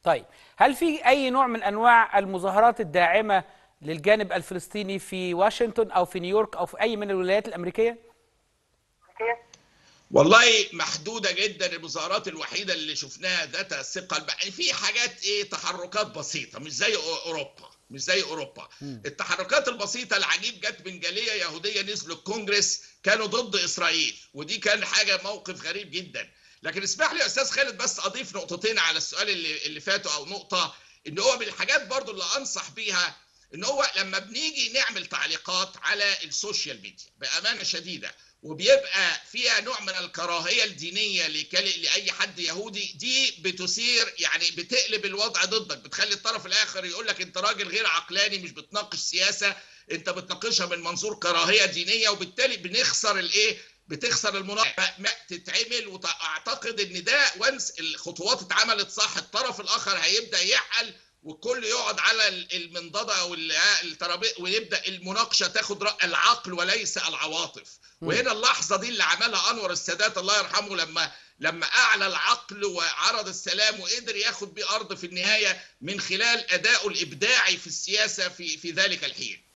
طيب هل في أي نوع من أنواع المظاهرات الداعمة للجانب الفلسطيني في واشنطن أو في نيويورك أو في أي من الولايات الأمريكية؟ والله محدودة جدا المظاهرات الوحيدة اللي شفناها ذات الثقل يعني في حاجات ايه تحركات بسيطة مش زي اوروبا مش زي اوروبا م. التحركات البسيطة العجيب جت من جالية يهودية نزلوا الكونجرس كانوا ضد اسرائيل ودي كان حاجة موقف غريب جدا لكن اسمح لي يا استاذ خالد بس اضيف نقطتين على السؤال اللي اللي فاتوا او نقطة ان هو من الحاجات برضو اللي انصح بيها ان هو لما بنيجي نعمل تعليقات على السوشيال ميديا بامانه شديده وبيبقى فيها نوع من الكراهيه الدينيه لاي حد يهودي دي بتثير يعني بتقلب الوضع ضدك بتخلي الطرف الاخر يقول لك انت راجل غير عقلاني مش بتناقش سياسه انت بتناقشها من منظور كراهيه دينيه وبالتالي بنخسر الايه بتخسر المناقشه ما تتعمل واعتقد ان ده وانس الخطوات اتعملت صح الطرف الاخر هيبدا يعقل والكل يقعد على المنضده او الترابيزه ويبدا المناقشه تاخد راي العقل وليس العواطف وهنا اللحظه دي اللي عملها انور السادات الله يرحمه لما لما اعلى العقل وعرض السلام وقدر ياخد بيه ارض في النهايه من خلال ادائه الابداعي في السياسه في في ذلك الحين